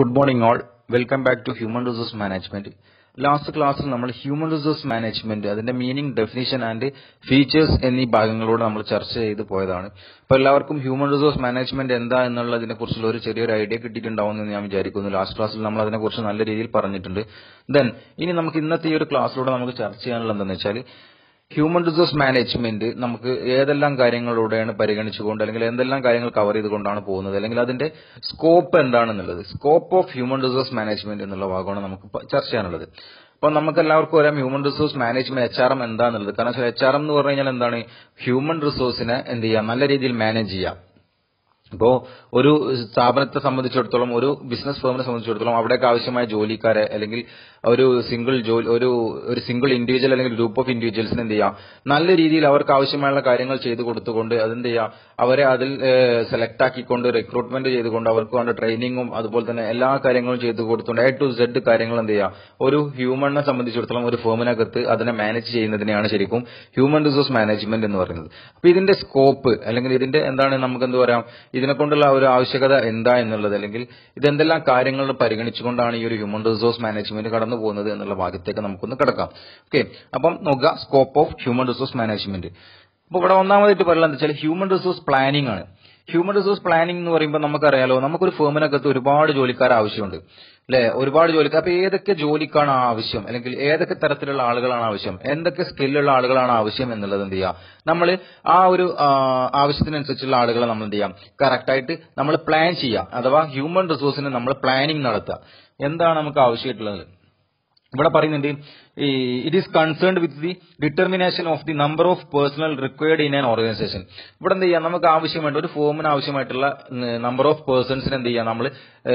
Good morning all welcome back to human resource management last ക്ലാസ്സിൽ നമ്മൾ human resource management അതിന്റെ meaning definition and features എന്നീ ഭാഗങ്ങളോട് നമ്മൾ ചർച്ച ചെയ്ത് പോയതാണ് അപ്പോൾ എല്ലാവർക്കും ഹ്യൂമൻ റിസോഴ്സ് മാനേജ്മെന്റ് എന്താ എന്നുള്ളതിനെ കുറിച്ചുള്ള ഒരു ചെറിയൊരു ഐഡിയ കിട്ടിയിട്ടുണ്ടാവും എന്ന് ഞാൻ വിചാരിക്കുന്നു ലാസ്റ്റ് ക്ലാസ്സിൽ നമ്മൾ അതിനെക്കുറിച്ച് നല്ല രീതിയിൽ പറഞ്ഞിട്ടുണ്ട് ദെൻ ഇനി നമുക്ക് ഇന്നത്തെ ഈ ഒരു ക്ലാസ്സിലൂടെ നമുക്ക് ചർച്ച ചെയ്യാനുള്ളത് എന്താണെന്ന് വെച്ചാൽ ഹ്യൂമൻ റിസോഴ്സ് മാനേജ്മെന്റ് നമുക്ക് ഏതെല്ലാം കാര്യങ്ങളിലൂടെയാണ് പരിഗണിച്ചുകൊണ്ട് അല്ലെങ്കിൽ എന്തെല്ലാം കാര്യങ്ങൾ കവർ ചെയ്തുകൊണ്ടാണ് പോകുന്നത് അല്ലെങ്കിൽ അതിന്റെ സ്കോപ്പ് എന്താണെന്നുള്ളത് scope of human resource management എന്നുള്ള ഭാഗമാണ് നമുക്ക് ഇപ്പൊ ചർച്ച ചെയ്യാനുള്ളത് അപ്പൊ നമുക്ക് എല്ലാവർക്കും അറിയാം human resource management H R M എന്താണെന്നുള്ളത് കാരണം എച്ച് ആർ എം എന്ന് പറഞ്ഞു കഴിഞ്ഞാൽ എന്താണ് ഹ്യൂമൻ റിസോഴ്സിനെ എന്ത് ചെയ്യാം നല്ല രീതിയിൽ മാനേജ് ചെയ്യാം ഇപ്പോ ഒരു സ്ഥാപനത്തെ സംബന്ധിച്ചിടത്തോളം ഒരു ബിസിനസ് ഫേമിനെ സംബന്ധിച്ചിടത്തോളം അവിടേക്ക് ആവശ്യമായ ജോലിക്കാരെ അല്ലെങ്കിൽ ഒരു സിംഗിൾ ജോലി ഒരു ഒരു സിംഗിൾ ഇൻഡിവിജ്വൽ അല്ലെങ്കിൽ ഗ്രൂപ്പ് ഓഫ് ഇൻഡിവിജ്വൽസിന് എന്ത് ചെയ്യാം നല്ല രീതിയിൽ അവർക്ക് ആവശ്യമായുള്ള കാര്യങ്ങൾ ചെയ്തു കൊടുത്തുകൊണ്ട് അതെന്ത് ചെയ്യാം അവരെ അതിൽ സെലക്ട് ആക്കിക്കൊണ്ട് റിക്രൂട്ട്മെന്റ് ചെയ്തുകൊണ്ട് അവർക്ക് വേണ്ട ട്രെയിനിങ്ങും അതുപോലെ തന്നെ എല്ലാ കാര്യങ്ങളും ചെയ്തു കൊടുത്തുകൊണ്ട് എ ടു സെഡ് കാര്യങ്ങൾ എന്ത് ചെയ്യാം ഒരു ഹ്യൂമണിനെ സംബന്ധിച്ചിടത്തോളം ഒരു ഫേമിനകത്ത് അതിനെ മാനേജ് ചെയ്യുന്നതിനെയാണ് ശരിക്കും ഹ്യൂമൻ റിസോഴ്സ് മാനേജ്മെന്റ് എന്ന് പറയുന്നത് അപ്പൊ ഇതിന്റെ സ്കോപ്പ് അല്ലെങ്കിൽ ഇതിന്റെ എന്താണ് നമുക്ക് എന്ത് പറയാം ഇതിനെ കൊണ്ടുള്ള ഒരു ആവശ്യകത എന്താ എന്നുള്ളത് അല്ലെങ്കിൽ ഇതെന്തെല്ലാം കാര്യങ്ങൾ പരിഗണിച്ചുകൊണ്ടാണ് ഈ ഒരു ഹ്യൂമൻ റിസോഴ്സ് മാനേജ്മെന്റ് കടന്നു പോകുന്നത് എന്നുള്ള ഭാഗത്തേക്ക് നമുക്കൊന്ന് കിടക്കാം ഓക്കെ അപ്പം നോക്കുക scope of human resource management അപ്പൊ ഇവിടെ ഒന്നാമതായിട്ട് പറയുന്നത് എന്താ വെച്ചാൽ ഹ്യൂമൻ റിസോഴ്സ് പ്ലാനിംഗ് ആണ് ഹ്യൂമൻ റിസോഴ്സ് പ്ലാനിംഗ് എന്ന് പറയുമ്പോൾ നമുക്കറിയാലോ നമുക്കൊരു ഫേമിനകത്ത് ഒരുപാട് ജോലിക്കാർ ആവശ്യമുണ്ട് അല്ലെ ഒരുപാട് ജോലിക്കാർ അപ്പൊ ഏതൊക്കെ ജോലിക്കാണ് ആവശ്യം അല്ലെങ്കിൽ ഏതൊക്കെ തരത്തിലുള്ള ആളുകളാണ് ആവശ്യം എന്തൊക്കെ സ്കില്ലുള്ള ആളുകളാണ് ആവശ്യം എന്നുള്ളത് എന്ത് ചെയ്യാം നമ്മൾ ആ ഒരു ആവശ്യത്തിനനുസരിച്ചുള്ള ആളുകളെ നമ്മൾ എന്ത് ചെയ്യാം കറക്റ്റ് ആയിട്ട് നമ്മൾ പ്ലാൻ ചെയ്യാം അഥവാ ഹ്യൂമൻ റിസോഴ്സിന് നമ്മൾ പ്ലാനിങ് നടത്തുക എന്താണ് നമുക്ക് ആവശ്യമായിട്ടുള്ളത് ഇവിടെ പറയുന്നുണ്ട് it is concerned with the determination of the number of personnel required in an organization ഇവിടെ എന്ത് ചെയ്യാം നമുക്ക് ആവശ്യമായിട്ട് ഒരു ഫോമിന് ആവശ്യമായിട്ടുള്ള നമ്പർ ഓഫ് പേഴ്സൺസിന് എന്ത് ചെയ്യാം നമ്മൾ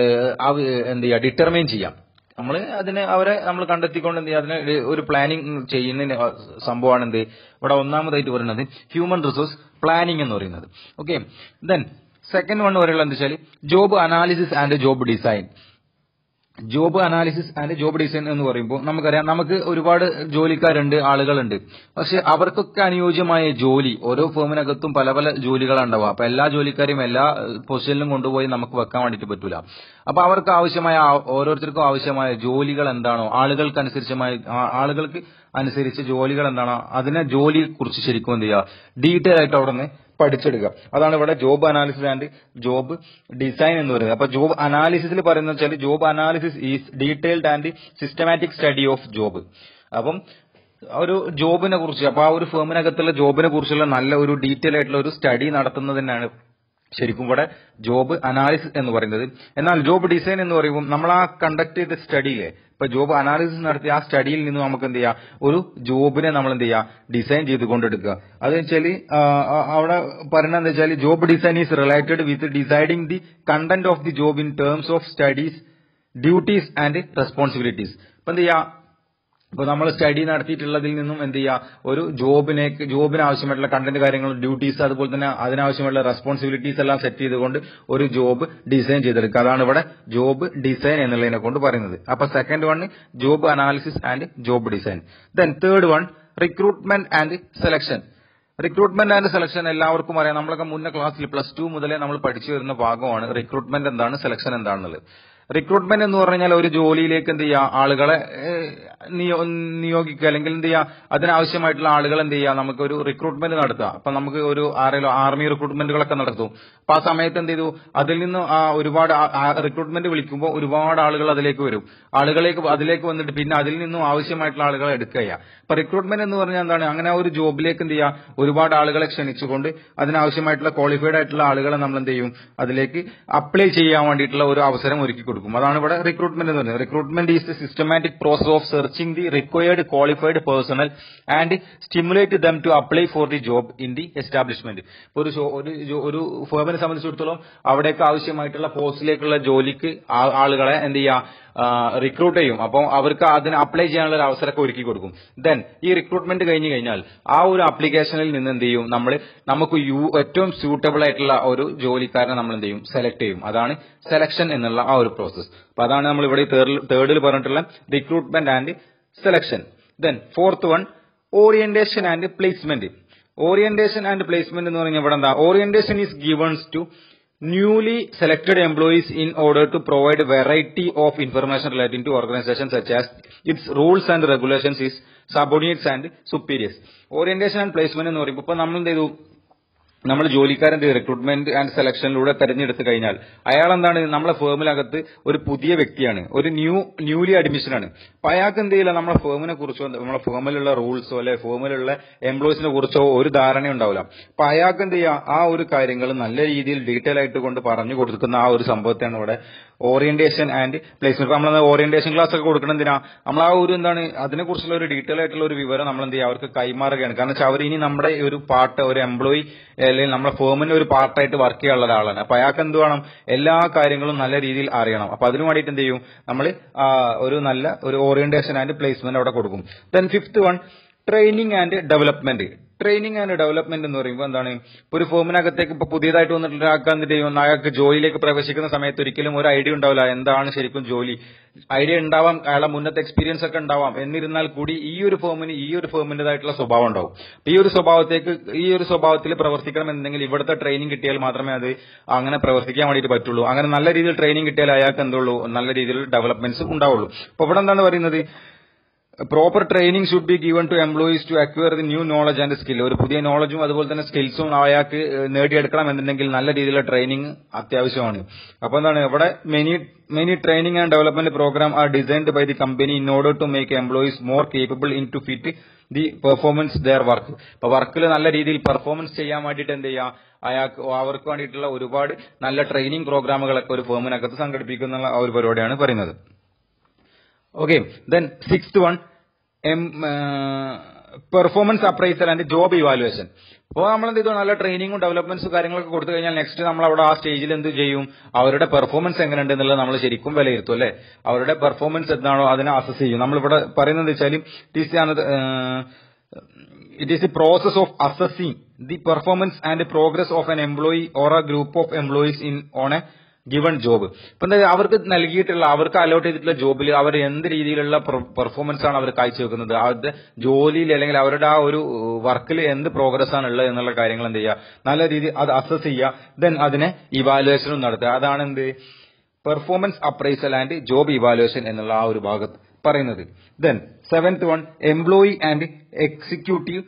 എന്ത് ചെയ്യാം ഡിറ്റർമിൻ ചെയ്യാം നമ്മൾ അതിനെ അവരെ നമ്മൾ കണ്ടെത്തിക്കൊണ്ട് എന്ത് ചെയ്യുക അതിന് ഒരു പ്ലാനിങ് ചെയ്യുന്ന സംഭവമാണ് എന്ത് ഇവിടെ ഒന്നാമതായിട്ട് പറയുന്നത് ഹ്യൂമൻ റിസോഴ്സ് പ്ലാനിങ് എന്ന് പറയുന്നത് ഓക്കെ ദെൻ സെക്കൻഡ് വൺ പറയുന്നത് എന്താ വെച്ചാൽ job analysis and job design job analysis and job design എന്ന് പറയുമ്പോൾ നമുക്കറിയാം നമുക്ക് ഒരുപാട് ജോലിക്കാരുണ്ട് ആളുകളുണ്ട് പക്ഷെ അവർക്കൊക്കെ അനുയോജ്യമായ ജോലി ഓരോ ഫേമിനകത്തും പല പല ജോലികളുണ്ടാവുക അപ്പൊ എല്ലാ ജോലിക്കാരെയും എല്ലാ പൊസിഷനിലും കൊണ്ടുപോയി നമുക്ക് വെക്കാൻ വേണ്ടിയിട്ട് പറ്റൂല അപ്പൊ അവർക്ക് ആവശ്യമായ ഓരോരുത്തർക്കും ആവശ്യമായ ജോലികൾ എന്താണോ ആളുകൾക്ക് അനുസരിച്ചമായ ആളുകൾക്ക് അനുസരിച്ച് ജോലികൾ എന്താണോ അതിനെ ജോലിയെ കുറിച്ച് ശരിക്കും എന്ത് ചെയ്യുക ഡീറ്റെയിൽ ആയിട്ട് അവിടെ നിന്ന് പഠിച്ചെടുക്കുക അതാണ് ഇവിടെ job analysis and job design എന്ന് പറയുന്നത് അപ്പൊ ജോബ് അനാലിസിസിൽ പറയുന്നത് വെച്ചാൽ job analysis is detailed and systematic study of job അപ്പം ഒരു ജോബിനെ കുറിച്ച് അപ്പൊ ആ ഒരു ഫേമിനകത്തുള്ള ജോബിനെ കുറിച്ചുള്ള നല്ല ഒരു ഡീറ്റെയിൽ ആയിട്ടുള്ള ഒരു സ്റ്റഡി നടത്തുന്നതിനാണ് ശരിക്കും ഇവിടെ ജോബ് അനാലിസിസ് എന്ന് പറയുന്നത് എന്നാൽ ജോബ് ഡിസൈൻ എന്ന് പറയുമ്പോൾ നമ്മൾ ആ കണ്ടക്ട് ചെയ്ത സ്റ്റഡിയിലെ ഇപ്പൊ ജോബ് അനാലിസിസ് നടത്തിയ ആ സ്റ്റഡിയിൽ നിന്ന് നമുക്ക് എന്ത് ചെയ്യാം ഒരു ജോബിനെ നമ്മൾ എന്ത് ചെയ്യാം ഡിസൈൻ ചെയ്ത് കൊണ്ടെടുക്കുക അത് വെച്ചാൽ അവിടെ പറയുന്നത് എന്താ വെച്ചാൽ job design is related with deciding the content of the job in terms of studies duties and responsibilities ഇപ്പൊ എന്ത് ചെയ്യാം ഇപ്പൊ നമ്മൾ സ്റ്റഡി നടത്തിയിട്ടുള്ളതിൽ നിന്നും എന്ത് ചെയ്യുക ഒരു ജോബിനെ ജോബിന് ആവശ്യമായിട്ടുള്ള കണ്ടന്റ് കാര്യങ്ങൾ ഡ്യൂട്ടീസ് അതുപോലെ തന്നെ അതിനാവശ്യമായിട്ടുള്ള റെസ്പോൺസിബിലിറ്റീസ് എല്ലാം സെറ്റ് ചെയ്തുകൊണ്ട് ഒരു ജോബ് ഡിസൈൻ ചെയ്തെടുക്കുക അതാണ് ഇവിടെ ജോബ് ഡിസൈൻ എന്നുള്ളതിനെ കൊണ്ട് പറയുന്നത് അപ്പൊ second one job analysis and job design then third one recruitment and selection recruitment and selection എല്ലാവർക്കും അറിയാം നമ്മളൊക്കെ മുന്നേ ക്ലാസ്സിൽ പ്ലസ് ടു മുതലേ നമ്മൾ പഠിച്ചു വരുന്ന ഭാഗമാണ് റിക്രൂട്ട്മെന്റ് എന്താണ് സെലക്ഷൻ എന്താണെന്നുള്ളത് റിക്രൂട്ട്മെന്റ് എന്ന് പറഞ്ഞാൽ ഒരു ജോലിയിലേക്ക് എന്ത് ചെയ്യുക ആളുകളെ നിയോഗിക്കുക അല്ലെങ്കിൽ എന്ത് ചെയ്യുക അതിനാവശ്യമായിട്ടുള്ള ആളുകൾ എന്ത് ചെയ്യുക നമുക്ക് ഒരു റിക്രൂട്ട്മെന്റ് നടത്തുക അപ്പൊ നമുക്ക് ഒരു ആരെങ്കിലും ആർമി റിക്രൂട്ട്മെന്റുകളൊക്കെ നടത്തും അപ്പൊ ആ സമയത്ത് എന്ത് ചെയ്തു അതിൽ നിന്ന് ഒരുപാട് റിക്രൂട്ട്മെന്റ് വിളിക്കുമ്പോൾ ഒരുപാട് ആളുകൾ അതിലേക്ക് വരും ആളുകളേക്ക് അതിലേക്ക് വന്നിട്ട് പിന്നെ അതിൽ നിന്നും ആവശ്യമായിട്ടുള്ള ആളുകളെ എടുക്കുക ചെയ്യുക അപ്പൊ റിക്രൂട്ട്മെന്റ് എന്ന് പറഞ്ഞാൽ എന്താണ് അങ്ങനെ ഒരു ജോബിലേക്ക് എന്ത് ചെയ്യുക ഒരുപാട് ആളുകളെ ക്ഷണിച്ചുകൊണ്ട് അതിനാവശ്യമായിട്ടുള്ള ക്വാളിഫൈഡ് ആയിട്ടുള്ള ആളുകളെ നമ്മൾ എന്ത് ചെയ്യും അതിലേക്ക് അപ്ലൈ ചെയ്യാൻ വേണ്ടിയിട്ടുള്ള ഒരു അവസരം ഒരുക്കി കൊടുക്കും അതാണ് ഇവിടെ റിക്രൂട്ട്മെന്റ് എന്ന് പറയുന്നത് recruitment is the systematic process of searching the required qualified personnel and stimulate them to apply for the job in the establishment ഒരു ഒരു ഫേമിനെ സംബന്ധിച്ചിടത്തോളം അവിടേക്ക് ആവശ്യമായിട്ടുള്ള പോസ്റ്റിലേക്കുള്ള ജോലിക്ക് ആളുകളെ എന്ത് ചെയ്യുക റിക്രൂട്ട് ചെയ്യും അപ്പോൾ അവർക്ക് അതിന് അപ്ലൈ ചെയ്യാനുള്ള ഒരു അവസരമൊക്കെ ഒരുക്കി കൊടുക്കും ദെൻ ഈ റിക്രൂട്ട്മെന്റ് കഴിഞ്ഞു കഴിഞ്ഞാൽ ആ ഒരു ആപ്ലിക്കേഷനിൽ നിന്ന് എന്ത് ചെയ്യും നമ്മൾ നമുക്ക് ഏറ്റവും സ്യൂട്ടബിൾ ആയിട്ടുള്ള ഒരു ജോലിക്കാരനെ നമ്മൾ എന്ത് ചെയ്യും സെലക്ട് ചെയ്യും അതാണ് സെലക്ഷൻ എന്നുള്ള ആ ഒരു പ്രോസസ് അപ്പൊ അതാണ് നമ്മൾ ഇവിടെ തേർഡിൽ പറഞ്ഞിട്ടുള്ള recruitment and selection then fourth one orientation and placement orientation and placement എന്ന് പറഞ്ഞാൽ ഇവിടെ എന്താ orientation is givens to newly selected employees in order to provide variety of information relating to organization such as its rules and regulations is subordinates and superiors. Orientation and placement എന്ന് പറയുമ്പോൾ ഇപ്പൊ നമ്മൾ എന്ത് ചെയ്തു നമ്മൾ ജോലിക്കാരൻ റിക്രൂട്ട്മെന്റ് ആൻഡ് സെലക്ഷനിലൂടെ തെരഞ്ഞെടുത്ത് കഴിഞ്ഞാൽ അയാൾ എന്താണ് നമ്മളെ ഫേമിനകത്ത് ഒരു പുതിയ വ്യക്തിയാണ് ഒരു ന്യൂ ന്യൂലി അഡ്മിഷൻ ആണ് അപ്പൊ അയാൾക്ക് എന്ത് ചെയ്യില്ല നമ്മളെ ഫേമിനെ കുറിച്ചോ നമ്മളെ ഫേമിലുള്ള റൂൾസോ അല്ലെ ഫേമിലുള്ള എംപ്ലോയീസിനെ കുറിച്ചോ ഒരു ധാരണ ഉണ്ടാവില്ല അപ്പൊ അയാൾക്ക് എന്ത് ചെയ്യുക ആ ഒരു കാര്യങ്ങൾ നല്ല രീതിയിൽ ഡീറ്റെയിൽ ആയിട്ട് കൊണ്ട് പറഞ്ഞു കൊടുക്കുന്ന ആ ഒരു സംഭവത്തെയാണ് ഇവിടെ ഓറിയന്റേഷൻ ആൻഡ് പ്ലേസ്മെന്റ് നമ്മൾ ഓറിയന്റേഷൻ ക്ലാസ് ഒക്കെ കൊടുക്കണം എന്തിനാ നമ്മൾ ആ ഒരു എന്താണ് അതിനെക്കുറിച്ചുള്ള ഒരു ഡീറ്റെയിൽ ആയിട്ടുള്ള ഒരു വിവരം നമ്മൾ എന്ത് ചെയ്യുക അവർക്ക് കൈമാറുകയാണ് കാരണം വെച്ചാൽ അവർ ഇനി നമ്മുടെ ഈ ഒരു പാർട്ട് ഒരു എംപ്ലോയി അല്ലെങ്കിൽ നമ്മുടെ ഫേമിന്റെ ഒരു പാർട്ടായിട്ട് വർക്ക് ചെയ്യാനുള്ള ഒരാളാണ് അപ്പൊ അയാൾക്ക് എന്ത് വേണം എല്ലാ കാര്യങ്ങളും നല്ല രീതിയിൽ അറിയണം അപ്പൊ അതിനു വേണ്ടിയിട്ട് എന്ത് ചെയ്യും നമ്മൾ ഒരു നല്ല ഒരു ഓറിയന്റേഷൻ ആൻഡ് പ്ലേസ്മെന്റ് അവിടെ കൊടുക്കും then fifth one training and development training and development എന്ന് പറയുമ്പോൾ എന്താണ് ഇപ്പൊ ഒരു ഫോമിനകത്തേക്ക് ഇപ്പൊ പുതിയതായിട്ട് വന്നിട്ടുള്ള ഒരാൾക്ക് എന്ത് ചെയ്യും അയാൾക്ക് ജോലിയിലേക്ക് പ്രവേശിക്കുന്ന സമയത്ത് ഒരിക്കലും ഒരു ഐഡിയ ഉണ്ടാവില്ല എന്താണ് ശരിക്കും ജോലി ഐഡിയ ഉണ്ടാവാം അയാളെ മുന്നത്തെ എക്സ്പീരിയൻസ് ഒക്കെ ഉണ്ടാവാം എന്നിരുന്നാൽ കൂടി ഈ ഒരു ഫേമിന് ഈ ഒരു ഫേമിന്റേതായിട്ടുള്ള സ്വഭാവം ഉണ്ടാവും അപ്പൊ ഈ ഒരു സ്വഭാവത്തേക്ക് ഈ ഒരു സ്വഭാവത്തിൽ പ്രവർത്തിക്കണം എന്നുണ്ടെങ്കിൽ ഇവിടുത്തെ ട്രെയിനിങ് കിട്ടിയാൽ മാത്രമേ അത് അങ്ങനെ പ്രവർത്തിക്കാൻ വേണ്ടിയിട്ട് പറ്റുള്ളൂ അങ്ങനെ നല്ല രീതിയിൽ ട്രെയിനിങ് കിട്ടിയാൽ അയാൾക്ക് എന്തുള്ളൂ നല്ല രീതിയിൽ ഡെവലപ്മെന്റ്സ് ഉണ്ടാവുള്ളൂ അപ്പൊ ഇവിടെ എന്താണ് പറയുന്നത് proper training should be given to employees to acquire the new knowledge and skill ഒരു പുതിയ നോളജും അതുപോലെ തന്നെ സ്കിൽസും അയാൾക്ക് നേടിയെടുക്കണം എന്നുണ്ടെങ്കിൽ നല്ല രീതിയിലുള്ള ട്രെയിനിങ് അത്യാവശ്യമാണ് അപ്പൊ എന്താണ് ഇവിടെ many many training and development program are designed by the company in order to make employees more capable in to fit the performance their work അപ്പൊ വർക്കിൽ നല്ല രീതിയിൽ പെർഫോമൻസ് ചെയ്യാൻ വേണ്ടിയിട്ട് എന്ത് ചെയ്യാം അയാൾക്ക് അവർക്ക് വേണ്ടിയിട്ടുള്ള ഒരുപാട് നല്ല ട്രെയിനിങ് പ്രോഗ്രാമുകളൊക്കെ ഒരു ഫേമിനകത്ത് സംഘടിപ്പിക്കുന്ന ആ ഒരു പരിപാടിയാണ് പറയുന്നത് okay then sixth one M performance appraisal and job evaluation അപ്പോൾ നമ്മൾ എന്ത് ചെയ്തു നല്ല ട്രെയിനിങ്ങും ഡെവലപ്മെന്റ്സും കാര്യങ്ങളൊക്കെ കൊടുത്തു കഴിഞ്ഞാൽ നെക്സ്റ്റ് നമ്മൾ അവിടെ ആ സ്റ്റേജിൽ എന്ത് ചെയ്യും അവരുടെ പെർഫോമൻസ് എങ്ങനെയുണ്ട് എന്നുള്ളത് നമ്മൾ ശരിക്കും വിലയിരുത്തും അല്ലെ അവരുടെ പെർഫോമൻസ് എന്താണോ അതിനെ അസസ് ചെയ്യും നമ്മളിവിടെ പറയുന്നത് വെച്ചാൽ it is the process of assessing the performance and progress of an employee or a group of employees in on a given job ഇപ്പൊ എന്താ അവർക്ക് നൽകിയിട്ടുള്ള അവർക്ക് അലോട്ട് ചെയ്തിട്ടുള്ള ജോബിൽ അവർ എന്ത് രീതിയിലുള്ള പെർഫോമൻസ് ആണ് അവർ കാഴ്ചവെക്കുന്നത് അവരുടെ ജോലിയിൽ അല്ലെങ്കിൽ അവരുടെ ആ ഒരു വർക്കിൽ എന്ത് പ്രോഗ്രസ് ആണ് ഉള്ളത് എന്നുള്ള കാര്യങ്ങൾ എന്ത് ചെയ്യുക നല്ല രീതിയിൽ അത് അസസ് ചെയ്യുക ദെൻ അതിനെ ഇവാലുവേഷനും നടത്തുക അതാണ് എന്ത് performance appraisal and job evaluation എന്നുള്ള ആ ഒരു ഭാഗത്ത് പറയുന്നത് then seventh one employee and executive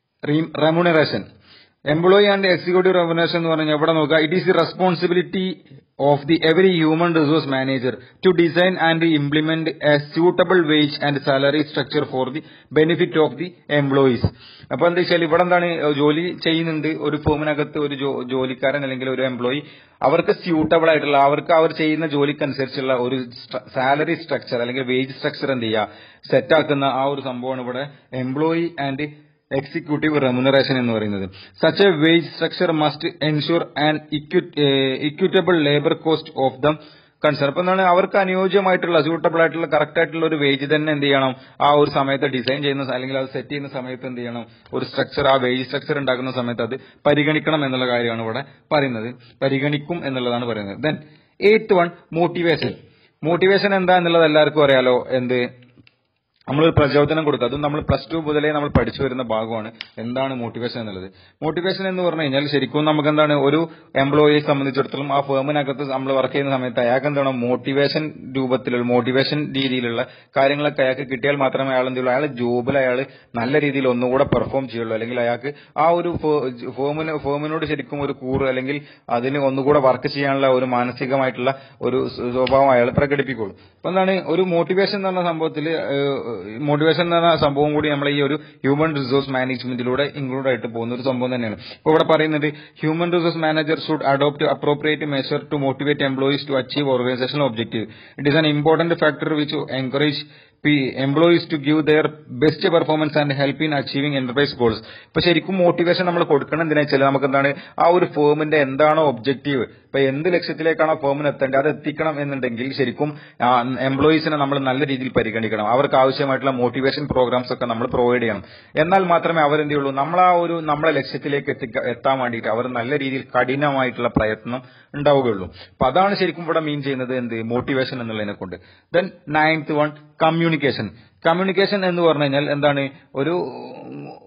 remuneration employee and executive remuneration എന്ന് പറഞ്ഞാൽ എവിടെ നോക്കുക it is the responsibility of the every human resource manager to design and implement a suitable wage and salary structure for the benefit of the employees അപ്പൊ എന്താ വെച്ചാൽ ഇവിടെ എന്താണ് ജോലി ചെയ്യുന്നുണ്ട് ഒരു ഫേമിനകത്ത് ഒരു ജോലിക്കാരൻ അല്ലെങ്കിൽ ഒരു എംപ്ലോയി അവർക്ക് സ്യൂട്ടബിൾ ആയിട്ടുള്ള അവർക്ക് അവർ ചെയ്യുന്ന ജോലിക്കനുസരിച്ചുള്ള ഒരു സാലറി സ്ട്രക്ചർ അല്ലെങ്കിൽ വേജ് സ്ട്രക്ചർ എന്ത് ചെയ്യുക സെറ്റാക്കുന്ന ആ ഒരു സംഭവമാണ് ഇവിടെ എംപ്ലോയി ആൻഡ് എക്സിക്യൂട്ടീവ് റെമുനറേഷൻ എന്ന് പറയുന്നത് such a wage structure must ensure and equitable labour cost of them concern അപ്പൊ എന്താണ് അവർക്ക് അനുയോജ്യമായിട്ടുള്ള സ്യൂട്ടബിൾ ആയിട്ടുള്ള കറക്റ്റ് ആയിട്ടുള്ള ഒരു വേജ് തന്നെ എന്ത് ചെയ്യണം ആ ഒരു സമയത്ത് ഡിസൈൻ ചെയ്യുന്ന അല്ലെങ്കിൽ അത് സെറ്റ് ചെയ്യുന്ന സമയത്ത് എന്ത് ചെയ്യണം ഒരു സ്ട്രക്ചർ ആ വേജ് സ്ട്രക്ചർ ഉണ്ടാക്കുന്ന സമയത്ത് അത് പരിഗണിക്കണം എന്നുള്ള കാര്യമാണ് ഇവിടെ പറയുന്നത് പരിഗണിക്കും എന്നുള്ളതാണ് പറയുന്നത് then eighth one motivation motivation എന്താ എന്നുള്ളത് എല്ലാവർക്കും അറിയാലോ എന്ത് നമ്മൾ പ്രചോദനം കൊടുക്കുക അതും നമ്മൾ പ്ലസ് ടു മുതലേ നമ്മൾ പഠിച്ചു വരുന്ന ഭാഗമാണ് എന്താണ് മോട്ടിവേഷൻ എന്നുള്ളത് മോട്ടിവേഷൻ എന്ന് പറഞ്ഞു കഴിഞ്ഞാൽ ശരിക്കും നമുക്ക് എന്താണ് ഒരു എംപ്ലോയിയെ സംബന്ധിച്ചിടത്തോളം ആ ഫേമിനകത്ത് നമ്മൾ വർക്ക് ചെയ്യുന്ന സമയത്ത് അയാൾക്ക് എന്താണ് മോട്ടിവേഷൻ രൂപത്തിലുള്ള മോട്ടിവേഷൻ രീതിയിലുള്ള കാര്യങ്ങളൊക്കെ അയാൾക്ക് കിട്ടിയാൽ മാത്രമേ അയാൾ എന്ത് ചെയ്യുള്ളൂ അയാൾ ജോബിൽ അയാൾ നല്ല രീതിയിൽ ഒന്നുകൂടെ പെർഫോം ചെയ്യുള്ളൂ അല്ലെങ്കിൽ അയാൾക്ക് ആ ഒരു ഫേമിന് ഫേമിനോട് ശരിക്കും ഒരു കൂറ് അല്ലെങ്കിൽ അതിന് ഒന്നുകൂടെ വർക്ക് ചെയ്യാനുള്ള ഒരു മാനസികമായിട്ടുള്ള ഒരു സ്വഭാവം അയാൾ പ്രകടിപ്പിക്കുള്ളൂ അപ്പൊ എന്താണ് ഒരു മോട്ടിവേഷൻ എന്ന് പറഞ്ഞ സംഭവത്തിൽ മോട്ടിവേഷൻ എന്ന് പറഞ്ഞ സംഭവം കൂടി നമ്മൾ ഈ ഒരു ഹ്യൂമൻ റിസോഴ്സ് മാനേജ്മെന്റിലൂടെ ഇൻക്ലൂഡ് ആയിട്ട് പോകുന്ന ഒരു സംഭവം തന്നെയാണ് ഇപ്പോൾ ഇവിടെ പറയുന്നത് human resource manager should adopt appropriate measure to motivate employees to achieve organizational objective it is an important factor which encourage employees to give their best performance and help in achieving enterprise goals ഇപ്പൊ ശരിക്കും motivation നമ്മൾ കൊടുക്കണം എന്തിനാ വെച്ചാൽ നമുക്ക് എന്താണ് ആ ഒരു ഫേമിന്റെ എന്താണോ ഒബ്ജക്റ്റീവ് ഇപ്പൊ എന്ത് ലക്ഷ്യത്തിലേക്കാണോ ഫേമിന് എത്തേണ്ടത് അത് എത്തിക്കണം എന്നുണ്ടെങ്കിൽ ശരിക്കും എംപ്ലോയീസിനെ നമ്മൾ നല്ല രീതിയിൽ പരിഗണിക്കണം അവർക്ക് ആവശ്യമായിട്ടുള്ള മോട്ടിവേഷൻ പ്രോഗ്രാംസ് ഒക്കെ നമ്മൾ പ്രൊവൈഡ് ചെയ്യണം എന്നാൽ മാത്രമേ അവരെന്ത് ചെയ്യുള്ളൂ നമ്മൾ ആ ഒരു നമ്മളെ ലക്ഷ്യത്തിലേക്ക് എത്തിക്ക എത്താൻ വേണ്ടിയിട്ട് അവർ നല്ല രീതിയിൽ കഠിനമായിട്ടുള്ള പ്രയത്നം ഉണ്ടാവുകയുള്ളൂ അപ്പൊ അതാണ് ശരിക്കും ഇവിടെ മീൻ ചെയ്യുന്നത് എന്ത് മോട്ടിവേഷൻ എന്നുള്ളതിനെ കൊണ്ട് then ninth one communication communication എന്ന് പറഞ്ഞു കഴിഞ്ഞാൽ എന്താണ് ഒരു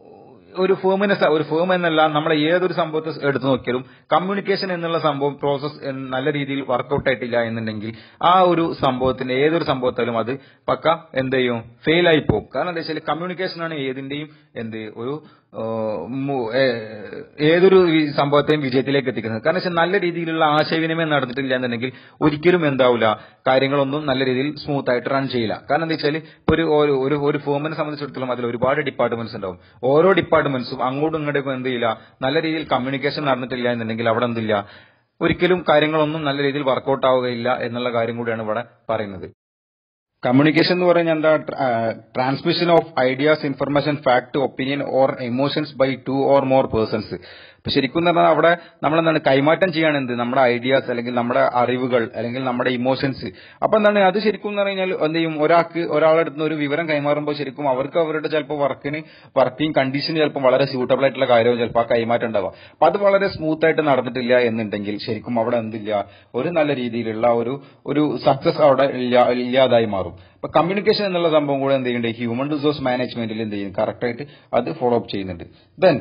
ഒരു ഫേമിനെ സ- ഒരു ഫേം എന്നല്ല നമ്മളെ ഏതൊരു സംഭവത്തെ എടുത്തു നോക്കിയാലും കമ്മ്യൂണിക്കേഷൻ എന്നുള്ള സംഭവം പ്രോസസ് നല്ല രീതിയിൽ വർക്കൗട്ട് ആയിട്ടില്ല എന്നുണ്ടെങ്കിൽ ആ ഒരു സംഭവത്തിന്റെ ഏതൊരു സംഭവത്താലും അത് പക്ക എന്ത് ചെയ്യും ഫെയിൽ ആയി പോകും കാരണം എന്താ വെച്ചാൽ കമ്മ്യൂണിക്കേഷൻ ആണ് ഏതിന്റെയും എന്ത് ഒരു ആ, മു- ഏ- ഏതൊരു ഈ സംഭവത്തെയും വിജയത്തിലേക്ക് എത്തിക്കുന്നത് കാരണം വെച്ചാൽ നല്ല രീതിയിലുള്ള ആശയവിനിമയം നടന്നിട്ടില്ല എന്നുണ്ടെങ്കിൽ ഒരിക്കലും എന്താവില്ല കാര്യങ്ങളൊന്നും നല്ല രീതിയിൽ സ്മൂത്ത് ആയിട്ട് റൺ ചെയ്യില്ല കാരണം എന്താ വെച്ചാൽ ഇപ്പൊ ഒരു ഒരു- ഒരു ഒരു ഫേമിനെ സംബന്ധിച്ചിടത്തോളം അതിൽ ഒരുപാട് ഡിപ്പാർട്ട്മെന്റ്സ് ഉണ്ടാവും ഓരോ ഡിപ്പാർട്ട്മെന്റ്സും അങ്ങോട്ടും ഇങ്ങോട്ടും എന്ത് ചെയ്യില്ല നല്ല രീതിയിൽ കമ്മ്യൂണിക്കേഷൻ നടന്നിട്ടില്ല എന്നുണ്ടെങ്കിൽ അവിടെ എന്തില്ല ഒരിക്കലും കാര്യങ്ങളൊന്നും നല്ല രീതിയിൽ വർക്കൗട്ട് ആവുകയില്ല എന്നുള്ള കാര്യം കൂടിയാണ് ഇവിടെ പറയുന്നത് കമ്മ്യൂണിക്കേഷൻ എന്ന് പറഞ്ഞാൽ എന്താ transmission of ideas information fact opinion or emotions by two or more persons അപ്പൊ ശരിക്കും പറഞ്ഞാൽ അവിടെ നമ്മൾ എന്താണ് കൈമാറ്റം ചെയ്യാണ് എന്ത് നമ്മുടെ ഐഡിയാസ് അല്ലെങ്കിൽ നമ്മുടെ അറിവുകൾ അല്ലെങ്കിൽ നമ്മുടെ ഇമോഷൻസ് അപ്പൊ എന്താണ് അത് ശരിക്കും എന്ന് പറഞ്ഞാൽ എന്ത് ചെയ്യും ഒരാൾക്ക് ഒരാളുടെ അടുത്ത് നിന്ന് ഒരു വിവരം കൈമാറുമ്പോൾ ശരിക്കും അവർക്ക് അവരുടെ ചിലപ്പോൾ വർക്കിന് വർക്കിംഗ് കണ്ടീഷൻ ചിലപ്പോൾ വളരെ സ്യൂട്ടബിൾ ആയിട്ടുള്ള കാര്യവും ചിലപ്പോൾ ആ കൈമാറ്റം ഉണ്ടാവുക അപ്പൊ അത് വളരെ സ്മൂത്ത് ആയിട്ട് നടന്നിട്ടില്ല എന്നുണ്ടെങ്കിൽ ശരിക്കും അവിടെ എന്തില്ല ഒരു നല്ല രീതിയിലുള്ള ഒരു ഒരു സക്സസ് അവിടെ ഇല്ല- ഇല്ലാതായി മാറും അപ്പൊ കമ്മ്യൂണിക്കേഷൻ എന്നുള്ള സംഭവം കൂടെ എന്ത് ചെയ്യുന്നുണ്ട് ഹ്യൂമൻ റിസോഴ്സ് മാനേജ്മെന്റിൽ എന്ത് ചെയ്യും കറക്റ്റ് ആയിട്ട് അത് ഫോളോ അപ്പ് ചെയ്യുന്നുണ്ട് then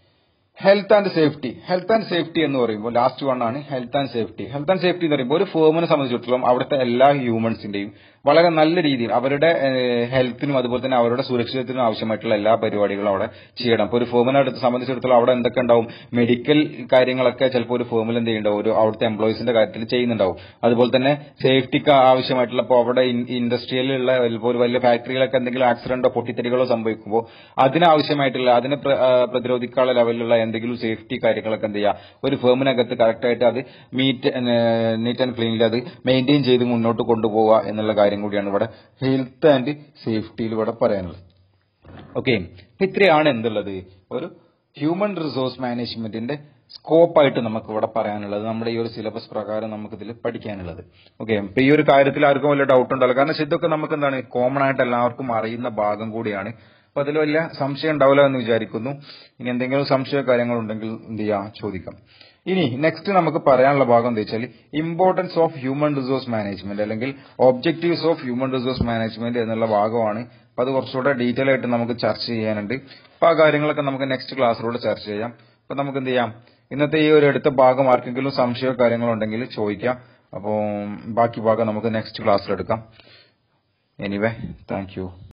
health and safety health and safety എന്ന് പറയുമ്പോൾ ലാസ്റ്റ് വൺ ആണ് health and safety health and safety എന്ന് പറയുമ്പോൾ ഒരു ഫേമിനെ സംബന്ധിച്ചിടത്തോളം അവിടുത്തെ എല്ലാ ഹ്യൂമൻസിന്റെയും വളരെ നല്ല രീതിയിൽ അവരുടെ ഹെൽത്തിനും അതുപോലെ തന്നെ അവരുടെ സുരക്ഷിതത്തിനും ആവശ്യമായിട്ടുള്ള എല്ലാ പരിപാടികളും അവിടെ ചെയ്യണം അപ്പോൾ ഒരു ഫേമിനെ അടുത്ത് സംബന്ധിച്ചിടത്തോളം അവിടെ എന്തൊക്കെ ഉണ്ടാവും മെഡിക്കൽ കാര്യങ്ങളൊക്കെ ചിലപ്പോൾ ഒരു ഫേമിൽ എന്ത് ചെയ്യുന്നുണ്ടാവും ഒരു അവിടുത്തെ എംപ്ലോയീസിന്റെ കാര്യത്തിൽ ചെയ്യുന്നുണ്ടാവും അതുപോലെ തന്നെ സേഫ്റ്റിക്ക് ആവശ്യമായിട്ടുള്ള ഇപ്പോൾ അവിടെ ഇൻഡസ്ട്രിയിലുള്ള ഇപ്പോൾ ഒരു വലിയ ഫാക്ടറികളൊക്കെ എന്തെങ്കിലും ആക്സിഡന്റോ പൊട്ടിത്തെറികളോ സംഭവിക്കുമ്പോൾ അതിനാവശ്യമായിട്ടുള്ള അതിനെ പ്ര- ആ, പ്രതിരോധിക്കാനുള്ള ലെവലിലുള്ള എന്തെങ്കിലും സേഫ്റ്റി കാര്യങ്ങളൊക്കെ എന്ത് ചെയ്യുക ഒരു ഫേമിനകത്ത് കറക്റ്റായിട്ട് അത് മീറ്റ് നീറ്റ് ആൻഡ് ക്ലീനിൽ അത് മെയിൻറ്റെയിൻ ചെയ്ത് മുന്നോട്ട് കൊണ്ടുപോവുക എന്നുള്ള കാര്യം കൂടിയാണ് ഇവിടെ ഹെൽത്ത് ആൻഡ് സേഫ്റ്റിയിൽ ഇവിടെ പറയാനുള്ളത് ഓക്കെ ഇത്രയാണ് എന്തുള്ളത് ഒരു ഹ്യൂമൻ റിസോഴ്സ് മാനേജ്മെന്റിന്റെ സ്കോപ്പായിട്ട് നമുക്ക് ഇവിടെ പറയാനുള്ളത് നമ്മുടെ ഈ ഒരു സിലബസ് പ്രകാരം നമുക്ക് ഇതിൽ പഠിക്കാനുള്ളത് ഓക്കെ ഇപ്പൊ ഈ ഒരു കാര്യത്തിൽ ആർക്കും വലിയ ഡൗട്ട് ഉണ്ടല്ലോ കാരണം വെച്ചാൽ ഇതൊക്കെ നമുക്ക് എന്താണ് കോമൺ ആയിട്ട് എല്ലാവർക്കും അറിയുന്ന ഭാഗം കൂടിയാണ് അപ്പൊ അതിൽ വലിയ സംശയം ഉണ്ടാവില്ല എന്ന് വിചാരിക്കുന്നു ഇനി എന്തെങ്കിലും സംശയ കാര്യങ്ങളുണ്ടെങ്കിൽ എന്ത് ചെയ്യാം ചോദിക്കാം ഇനി നെക്സ്റ്റ് നമുക്ക് പറയാനുള്ള ഭാഗം എന്താ വെച്ചാൽ importance of human resource management അല്ലെങ്കിൽ objectives of human resource management എന്നുള്ള ഭാഗമാണ് അപ്പൊ അത് കുറച്ചുകൂടെ ഡീറ്റെയിൽ ആയിട്ട് നമുക്ക് ചർച്ച ചെയ്യാനുണ്ട് അപ്പൊ ആ കാര്യങ്ങളൊക്കെ നമുക്ക് നെക്സ്റ്റ് ക്ലാസ്സിലൂടെ ചർച്ച ചെയ്യാം അപ്പൊ നമുക്ക് എന്ത് ചെയ്യാം ഇന്നത്തെ ഈ ഒരു എടുത്ത ഭാഗം ആർക്കെങ്കിലും സംശയമോ കാര്യങ്ങളോ ഉണ്ടെങ്കിൽ ചോദിക്കാം അപ്പോൾ ബാക്കി ഭാഗം നമുക്ക് നെക്സ്റ്റ് ക്ലാസ്സിലെടുക്കാം എനിവേ താങ്ക് യു